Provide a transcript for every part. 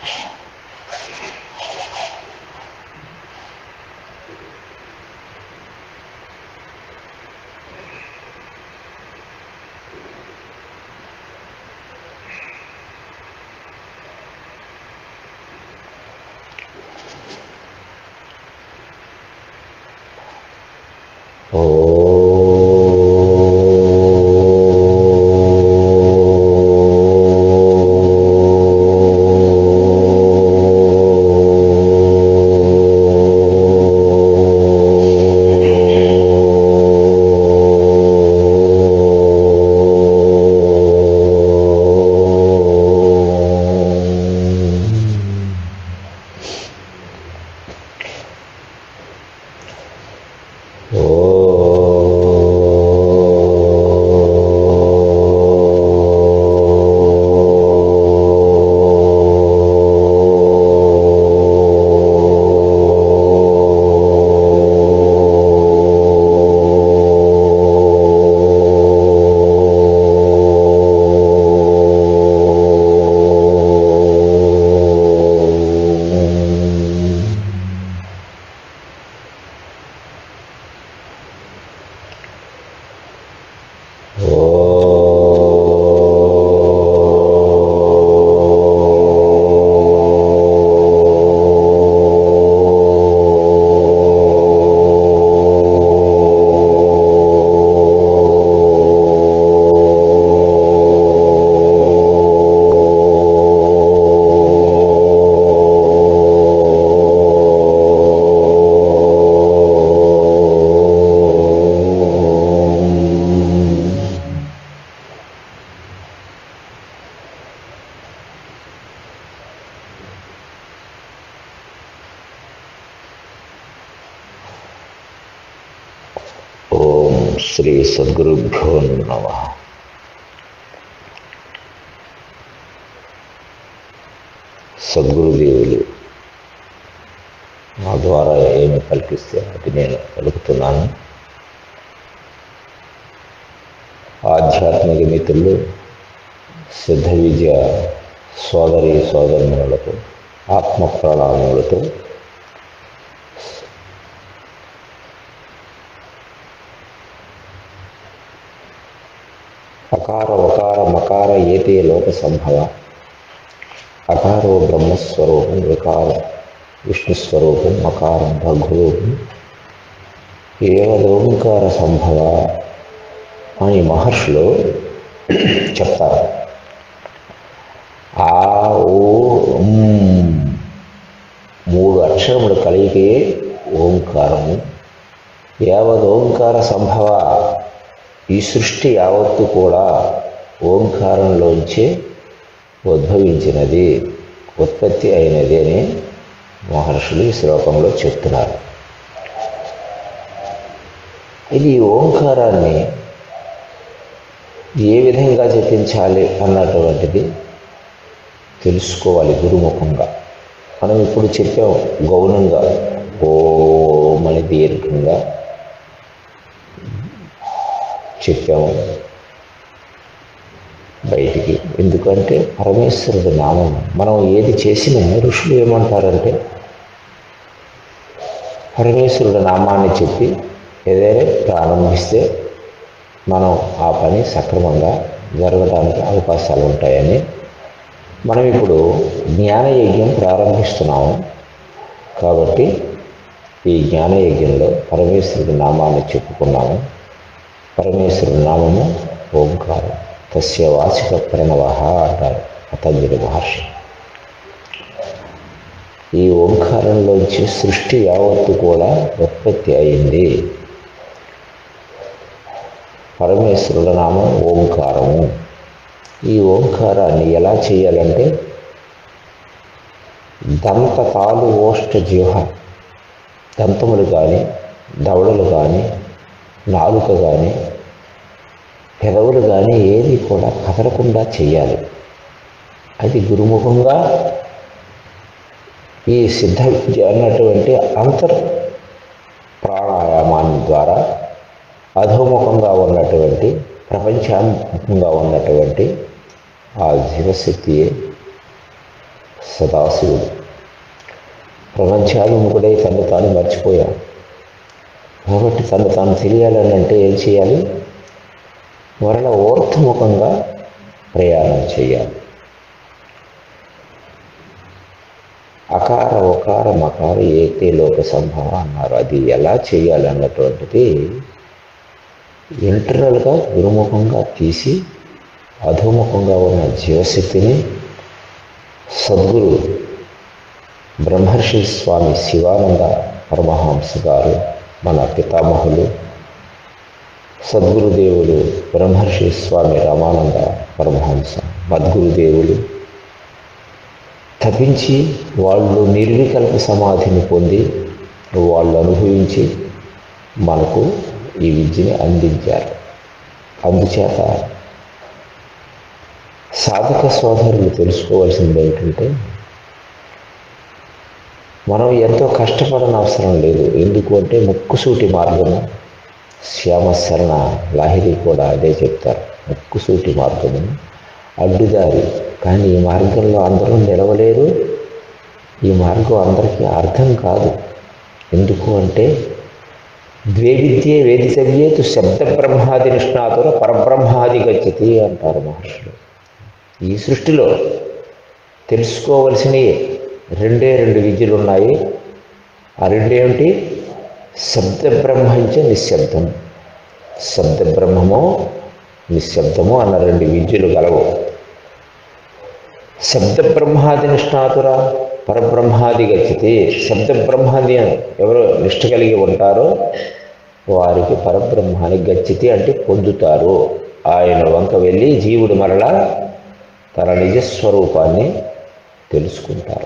ఓం శ్రీ సద్గురుభ్యో నమ సద్గురుదేవులు నా ద్వారా ఏమి కల్పిస్తే అది నేను పలుకుతున్నాను ఆధ్యాత్మిక మిత్రులు సిద్ధ విద్య సోదరి సోదరులకు ఆత్మ ప్రణామములతో అకార వకార మకార ఏతే లోక సంభవ అకారో బ్రహ్మస్వరూపం వికార విష్ణుస్వరూపం మకారం భగరూపం ఏవదోంకార సంభవ అని మహర్షులు చెప్తారు ఆ ఓ ఉమ్ మూడు అక్షరములు కలిగే ఓంకారము యావదోంకార సంభవ ఈ సృష్టి యావత్తు కూడా ఓంకారంలోంచే ఉద్భవించినది ఉత్పత్తి అయినది అని మహర్షులు ఈ శ్లోకంలో చెప్తున్నారు ఇది ఓంకారాన్ని ఏ విధంగా జపించాలి అన్నటువంటిది తెలుసుకోవాలి గురుముఖంగా మనం ఇప్పుడు చెప్పాం గౌనంగా ఓం అని దీర్ఘంగా చెప్పాము బయటికి ఎందుకంటే పరమేశ్వరుడు నామం మనం ఏది చేసినా ఋషులు ఏమంటారంటే పరమేశ్వరుడు నామాన్ని చెప్పి ఏదైనా ప్రారంభిస్తే మనం ఆ పని సక్రమంగా జరగడానికి అవకాశాలు ఉంటాయని మనం ఇప్పుడు జ్ఞానయజ్ఞం ప్రారంభిస్తున్నాము కాబట్టి ఈ జ్ఞానయజ్ఞంలో పరమేశ్వరుడి నామాన్ని చెప్పుకున్నాము పరమేశ్వరుడి నామము ఓంకారం తస్య వాచిక ప్రణవ అంటారు పతంజలి మహర్షి ఈ ఓంకారంలోంచి సృష్టి యావత్తు కూడా ఉత్పత్తి అయింది పరమేశ్వరుల నామం ఓంకారము ఈ ఓంకారాన్ని ఎలా చేయాలంటే దంత తాలు ఓష్ట జీవ దంతములు కానీ దవడలు కానీ నాలుక కానీ పెదవులు కానీ ఏది కూడా కదలకుండా చేయాలి అది గురుముఖంగా ఈ సిద్ధ విద్య అన్నటువంటి అంతర్ ప్రాణాయామాన్ని ద్వారా అధోముఖంగా ఉన్నటువంటి ప్రపంచాముఖంగా ఉన్నటువంటి ఆ జీవశక్తియే సదాశివుడు ప్రపంచాభిముఖుడై తను తాను మర్చిపోయాడు కాబట్టి తను తాను తెలియాలని అంటే ఏం చేయాలి మరల ఊర్ధముఖంగా ప్రయాణం చేయాలి అకార ఒకార మకార ఏతే లోక సంభవ అన్నారు అది ఎలా చేయాలి అన్నటువంటిది ఇంటర్నల్గా గురుముఖంగా తీసి అధోముఖంగా ఉన్న జీవశక్తిని సద్గురు బ్రహ్మర్షి స్వామి శివానంద పరమహంస గారు మన పితామహులు సద్గురుదేవులు బ్రహ్మర్షి స్వామి రామానంద పరమహంస మద్గురుదేవులు తప్పించి వాళ్ళు నిర్వికల్ప సమాధిని పొంది వాళ్ళు అనుభవించి మనకు ఈ విద్యని అందించారు అందుచేత సాధక సోదరులు తెలుసుకోవాల్సింది ఏంటంటే మనం ఎంతో కష్టపడని అవసరం లేదు ఎందుకు అంటే ముక్కుసూటి మార్గము శ్యామశరణ లాహిరి కూడా అదే చెప్తారు ముక్కుసూటి మార్గము అడ్డుదారి కానీ ఈ మార్గంలో అందరూ నిలవలేరు ఈ మార్గం అందరికీ అర్థం కాదు ఎందుకు అంటే ద్వేవిద్యే వేదితవ్యేతు శబ్ద బ్రహ్మాది నిష్ణాతుల పరబ్రహ్మాది గచ్చతి అంటారు మహర్షులు ఈ సృష్టిలో తెలుసుకోవలసినవి రెండే రెండు విద్యలు ఉన్నాయి ఆ రెండేమిటి శబ్ద బ్రహ్మంచ నిశ్శబ్దం శబ్ద బ్రహ్మము నిశ్శబ్దము అన్న రెండు విద్యలు గలవు శబ్ద బ్రహ్మాది నిష్ణాతుర పరబ్రహ్మాది గచ్చితే శబ్ద బ్రహ్మాది ఎవరు నిష్ట కలిగి ఉంటారో వారికి పరబ్రహ్మాన్ని గచ్చితి అంటే పొందుతారు ఆయన వంక వెళ్ళి జీవుడు మరలా తన నిజస్వరూపాన్ని తెలుసుకుంటారు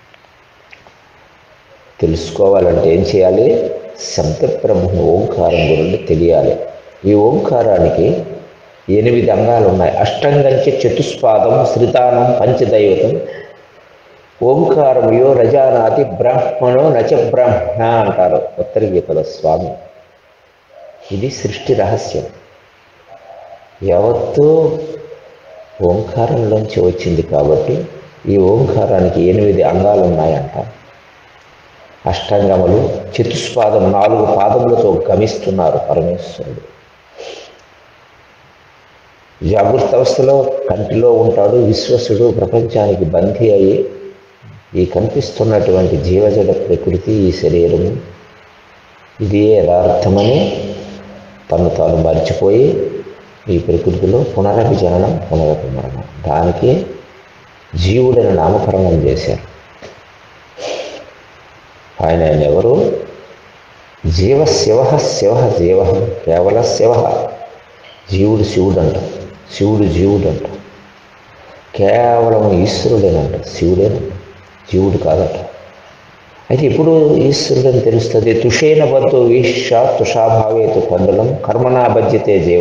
తెలుసుకోవాలంటే ఏం చేయాలి శబ్ద బ్రహ్మ ఓంకారం గురించి తెలియాలి ఈ ఓంకారానికి ఎనిమిది అంగాలు ఉన్నాయి అష్టంగంచ చతుష్పాదం శ్రితానం పంచదైవతం ఓంకారముయో రజానాతి బ్రాహ్మణో నచ బ్రహ్మ అంటారు ఉత్తర గీతల స్వామి ఇది సృష్టి రహస్యం యావత్తూ ఓంకారంలోంచి వచ్చింది కాబట్టి ఈ ఓంకారానికి ఎనిమిది అంగాలు ఉన్నాయంట అష్టాంగములు చతుష్పాదం నాలుగు పాదములతో గమిస్తున్నారు పరమేశ్వరుడు జాగృత అవస్థలో కంటిలో ఉంటాడు విశ్వసుడు ప్రపంచానికి బందీ అయ్యి ఈ కనిపిస్తున్నటువంటి జీవజడ ప్రకృతి ఈ శరీరము ఇది యథార్థమని తను తాను మర్చిపోయి ఈ ప్రకృతిలో పునరపి జననం పునరపి మరణం దానికి జీవుడని నామకరణం చేశారు ఆయన ఆయన ఎవరు జీవ శివ శివ జీవ కేవల శివ జీవుడు శివుడంట శివుడు జీవుడంట కేవలం ఈశ్వరుడేనంట శివుడేనంట జీవుడు కాదట అయితే ఇప్పుడు ఈశ్వరుడని తెలుస్తుంది తుషేన బద్దు ఈష తుషాభావేతు కండలం కర్మనా బధ్యతే జీవ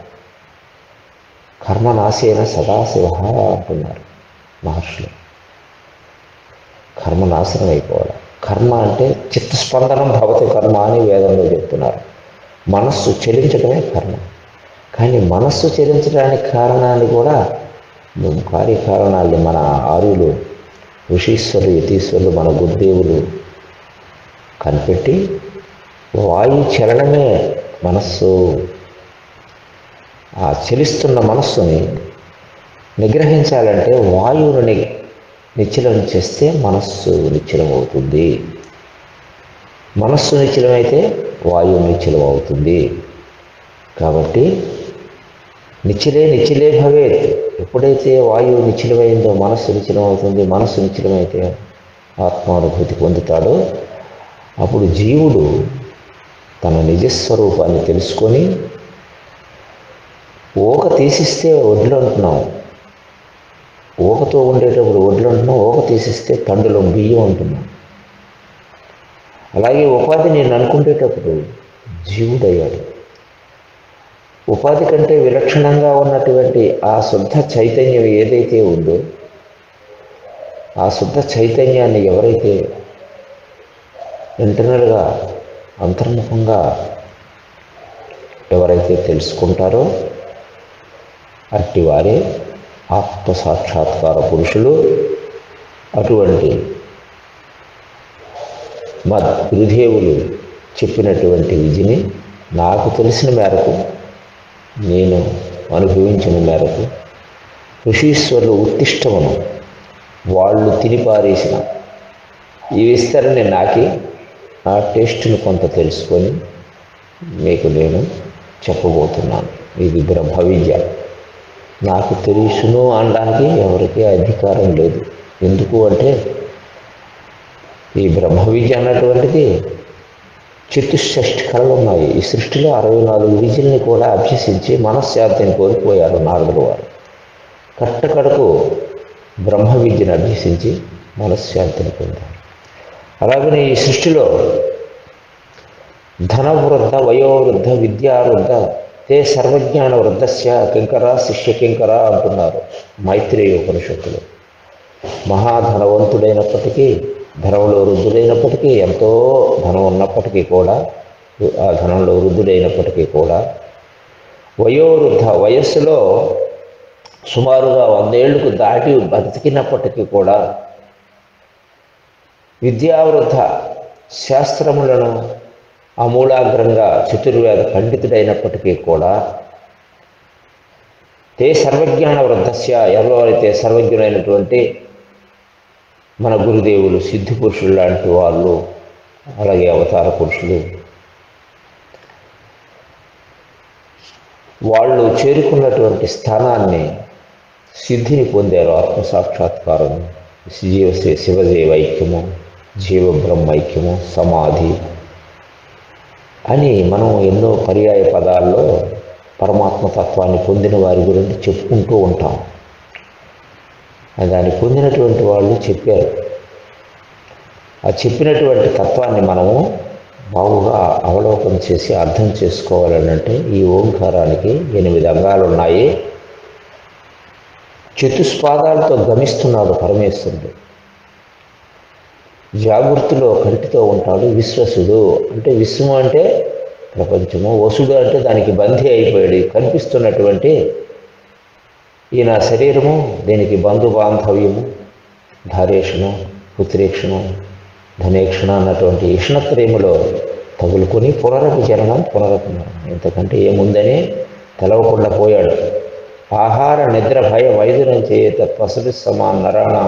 కర్మనాశేన సదాశివ అంటున్నారు మహర్షులు కర్మ నాశనం అయిపోవాలి కర్మ అంటే చిత్తస్పందనం భవతి కర్మ అని వేదంలో చెప్తున్నారు మనస్సు చెలించడమే కర్మ కానీ మనస్సు చెలించడానికి కారణాన్ని కూడా కార్యకారణాలు మన ఆర్యులు ఋషీశ్వరులు యతీశ్వరులు మన గురుదేవులు కనిపెట్టి వాయు చలనమే మనస్సు ఆ చలిస్తున్న మనస్సుని నిగ్రహించాలంటే వాయువుని నిశ్చలం చేస్తే మనస్సు నిశ్చలం అవుతుంది మనస్సు నిశ్చలమైతే వాయువు నిశ్చలం అవుతుంది కాబట్టి నిశ్చలే నిశ్చలే భవేత్ ఎప్పుడైతే వాయువు నిశ్చలమైందో మనస్సు నిశ్చలం అవుతుంది మనస్సు నిశ్చలమైతే ఆత్మానుభూతి పొందుతాడో అప్పుడు జీవుడు తన నిజస్వరూపాన్ని తెలుసుకొని ఊక తీసిస్తే వడ్లు అంటున్నాం ఊకతో ఉండేటప్పుడు వడ్లు అంటున్నాం ఊక తీసిస్తే తండ్రిలో బియ్యం అంటున్నాం అలాగే ఉపాధి నేను అనుకునేటప్పుడు జీవుడయ్యాడు ఉపాధి కంటే విలక్షణంగా ఉన్నటువంటి ఆ శుద్ధ చైతన్యం ఏదైతే ఉందో ఆ శుద్ధ చైతన్యాన్ని ఎవరైతే ఇంటర్నల్గా అంతర్ముఖంగా ఎవరైతే తెలుసుకుంటారో అట్టి వారే ఆత్మ సాక్షాత్కార పురుషులు అటువంటి మా గురుదేవులు చెప్పినటువంటి విధిని నాకు తెలిసిన మేరకు నేను అనుభవించిన మేరకు ఋషీశ్వరులు ఉత్తిష్టమును వాళ్ళు తినిపారేసిన ఈ విస్తరణని నాకి ఆ టేస్ట్ను కొంత తెలుసుకొని మీకు నేను చెప్పబోతున్నాను ఇది బ్రహ్మ విద్య నాకు తెలుసును అనడానికి ఎవరికి అధికారం లేదు ఎందుకు అంటే ఈ బ్రహ్మ విద్య అన్నటువంటిది చతుషష్టి కళలు ఉన్నాయి ఈ సృష్టిలో అరవై నాలుగు విద్యల్ని కూడా అభ్యసించి మనశ్శాంతిని కోల్పోయారు నారదుడు వారు కట్టకడకు బ్రహ్మ విద్యను అభ్యసించి మనశ్శాంతిని పొందారు అలాగనే ఈ సృష్టిలో ధనవృద్ధ వయోవృద్ధ విద్యావృద్ధ తే సర్వజ్ఞాన వృద్ధస్య కింకర శిష్య కింకర అంటున్నారు మైత్రేయ ఉపనిషత్తులు మహాధనవంతుడైనప్పటికీ ధనంలో వృద్ధుడైనప్పటికీ ఎంతో ధనం ఉన్నప్పటికీ కూడా ఆ ధనంలో వృద్ధుడైనప్పటికీ కూడా వయోవృద్ధ వయస్సులో సుమారుగా వందేళ్లకు దాటి బతికినప్పటికీ కూడా విద్యావృద్ధ శాస్త్రములను అమూలాగ్రంగా చతుర్వేద పండితుడైనప్పటికీ కూడా తే సర్వజ్ఞాన వృద్ధస్య ఎవరైతే సర్వజ్ఞుడైనటువంటి మన గురుదేవులు సిద్ధి పురుషులు లాంటి వాళ్ళు అలాగే అవతార పురుషులు వాళ్ళు చేరుకున్నటువంటి స్థానాన్ని సిద్ధిని పొందారు ఆత్మ సాక్షాత్కారం జీవ శివదేవ ఐక్యము జీవ బ్రహ్మ ఐక్యము సమాధి అని మనం ఎన్నో పర్యాయ పదాల్లో పరమాత్మ తత్వాన్ని పొందిన వారి గురించి చెప్పుకుంటూ ఉంటాం దాన్ని పొందినటువంటి వాళ్ళు చెప్పారు ఆ చెప్పినటువంటి తత్వాన్ని మనము బాగుగా అవలోకనం చేసి అర్థం చేసుకోవాలనంటే ఈ ఓంకారానికి ఎనిమిది అంగాలు ఉన్నాయి చతుష్పాదాలతో గమిస్తున్నాడు పరమేశ్వరుడు జాగృతిలో కంటితో ఉంటాడు విశ్వసుడు అంటే విశ్వం అంటే ప్రపంచము వసుడు అంటే దానికి బంధీ అయిపోయాడు కనిపిస్తున్నటువంటి ఈయన శరీరము దీనికి బంధు బాంధవ్యము ధారేషణ పుత్రేక్షణ ధనేక్షణ అన్నటువంటి ఇష్ణత్రేములో తగులుకొని పునరపి జననం పునరపి మరణం ఇంతకంటే ఏముందని తెలవకుండా పోయాడు ఆహార నిద్ర భయ వైద్యులం చేత పసుపు సమాన్ నరాణం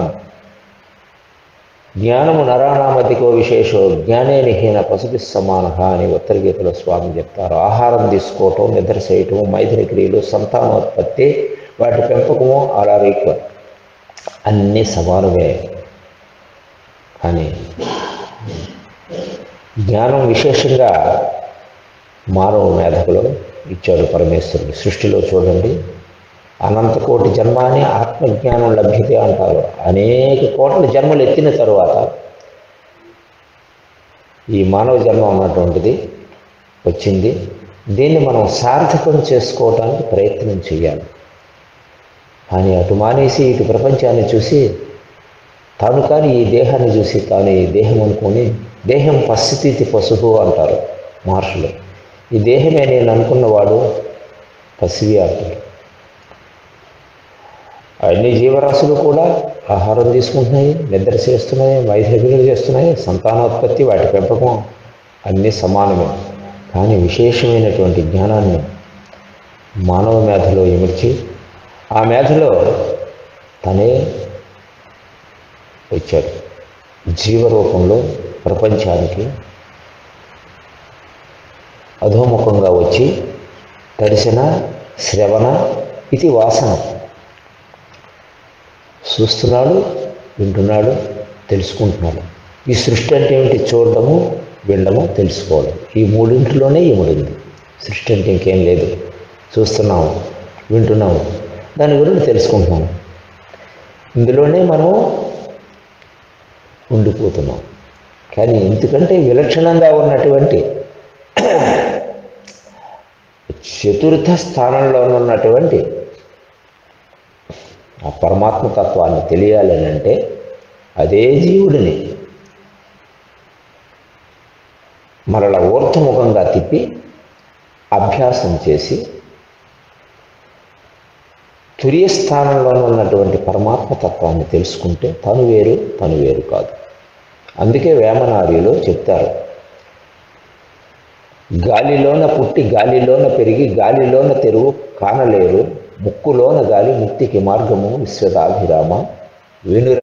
జ్ఞానము నరాణామధికో విశేషో జ్ఞానే నిహీన పసుపు సమాన అని ఉత్తర గీతలో స్వామి చెప్తారు ఆహారం తీసుకోవటం నిద్ర చేయటం మైథిలి క్రియలు సంతానోత్పత్తి వాటి పెంపకము అలాగే అన్నీ సమానమే కానీ జ్ఞానం విశేషంగా మానవ మేధకులో ఇచ్చాడు పరమేశ్వరుడు సృష్టిలో చూడండి అనంత కోటి జన్మాని ఆత్మజ్ఞానం లభ్యతే అంటారు అనేక కోట్ల జన్మలు ఎత్తిన తరువాత ఈ మానవ జన్మ ఉన్నటువంటిది వచ్చింది దీన్ని మనం సార్థకం చేసుకోవటానికి ప్రయత్నం చేయాలి కానీ అటు మానేసి ఇటు ప్రపంచాన్ని చూసి తాను కానీ ఈ దేహాన్ని చూసి తాను ఈ దేహం అనుకొని దేహం పశ్చితి పశువు అంటారు మహర్షులు ఈ దేహమే నేను అనుకున్నవాడు పసివి అంటారు అన్ని జీవరాశులు కూడా ఆహారం తీసుకుంటున్నాయి నిద్ర చేస్తున్నాయి వైద్యులు చేస్తున్నాయి సంతానోత్పత్తి వాటి పెంపకం అన్నీ సమానమే కానీ విశేషమైనటువంటి జ్ఞానాన్ని మానవ మేధలో ఇమిర్చి ఆ మేధలో తనే వచ్చాడు జీవరూపంలో ప్రపంచానికి అధోముఖంగా వచ్చి దర్శన శ్రవణ ఇది వాసన చూస్తున్నాడు వింటున్నాడు తెలుసుకుంటున్నాడు ఈ సృష్టి అంటే ఏమిటి చూడడము వినడము తెలుసుకోవడం ఈ మూడింటిలోనే ఇముడింది సృష్టి అంటే ఇంకేం లేదు చూస్తున్నాము వింటున్నాము దాని గురించి తెలుసుకుంటున్నాము ఇందులోనే మనము ఉండిపోతున్నాం కానీ ఎందుకంటే విలక్షణంగా ఉన్నటువంటి చతుర్థ స్థానంలో ఉన్నటువంటి ఆ పరమాత్మ తత్వాన్ని తెలియాలని అంటే అదే జీవుడిని మరల ఊర్ధముఖంగా తిప్పి అభ్యాసం చేసి తురియ స్థానంలో ఉన్నటువంటి పరమాత్మ తత్వాన్ని తెలుసుకుంటే తను వేరు తను వేరు కాదు అందుకే వేమనార్యులు చెప్తారు గాలిలోన పుట్టి గాలిలోన పెరిగి గాలిలోన తెరువు కానలేరు ముక్కులోన గాలి ముక్తికి మార్గము విశ్వదాభిరామ వినుర